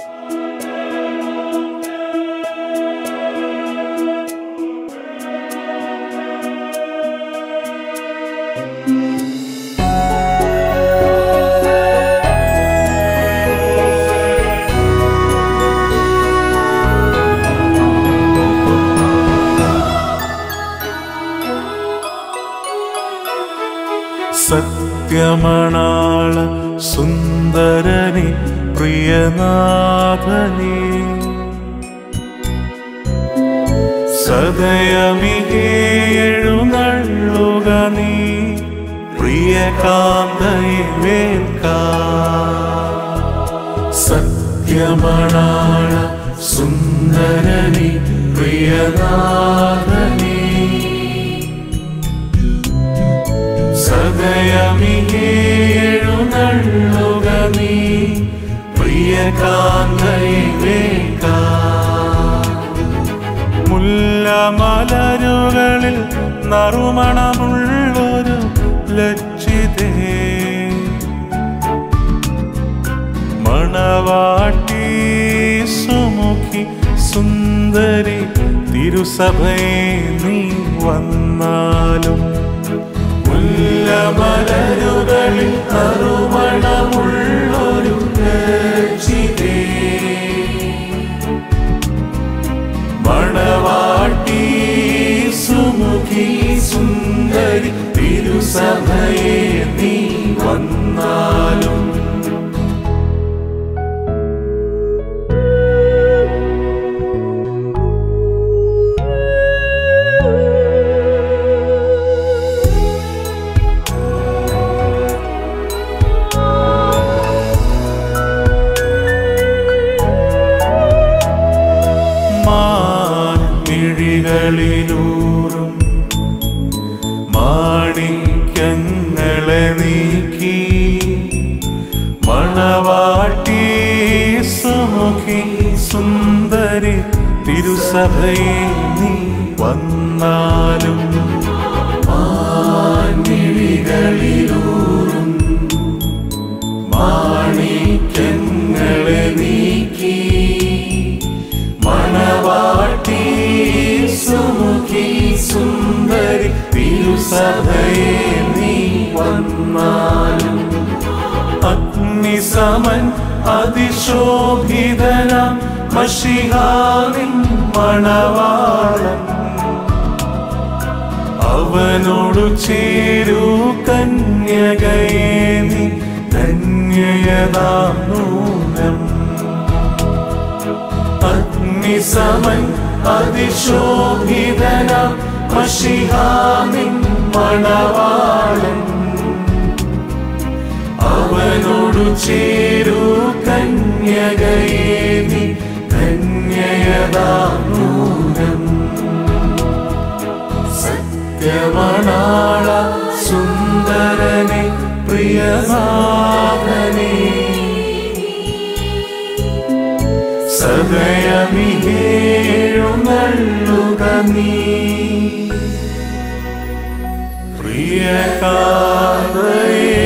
സത്യമണാള സുന്ദരനെ പ്രിയനാഥനെ സദയമികേഴുന്നള്ളുക നീ പ്രിയകാന്തയെ വേൽക്കാ സത്യമണാള സുന്ദരനെ പ്രിയനാഥനെ സദയമികേഴുന്നള്ളുക നീ പ്രിയകാന്തയെ വേൽക്കാ മുല്ലമലരുകളിൽ നറുമണമുള്ളൊരു ലജ്ജിതേ മണവാട്ടി സുമുഖി സുന്ദരി തിരുസഭയെ നീ വന്നാലും മുല്ലമലരുകളിൽ നറുമണമുള്ളൊരു ലജ്ജിതേ മണവാട്ടി സുമുഖി സുന്ദരി തിരുസഭയെ നീ വന്നാലും മാൻമിഴികളിലൂറും മാണിക്യങ്ങളെ നീക്കി മണവാട്ടി സുമുഖി സുന്ദരി തിരുസഭയെ നീ വന്നാലും മാൻമിഴികളിലൂറും മാണിക്യങ്ങളെ നീക്കി മണവാട്ടി സുമുഖി സുന്ദരി തിരുസഭയെ നീ വന്നാലും അഗ്നിസമൻ അതിശോഭിതനാം മഷിഹാവിൻ മണവാളൻ അവനോടു ചേരൂ കന്യകയെ നീ ധന്യയതാം നൂനം അഗ്നിസമൻ അതിശോഭിതനാം മഷിഹാമിൻ മണവാളൻ അവനോടു ചേരൂ കന്യകയെ നീ ധന്യയതാം നൂനം സത്യമണാള സുന്ദരനെ പ്രിയനാഥനെ സദയമികേഴുന്നള്ളുക നീ പ്രിയകാതയെ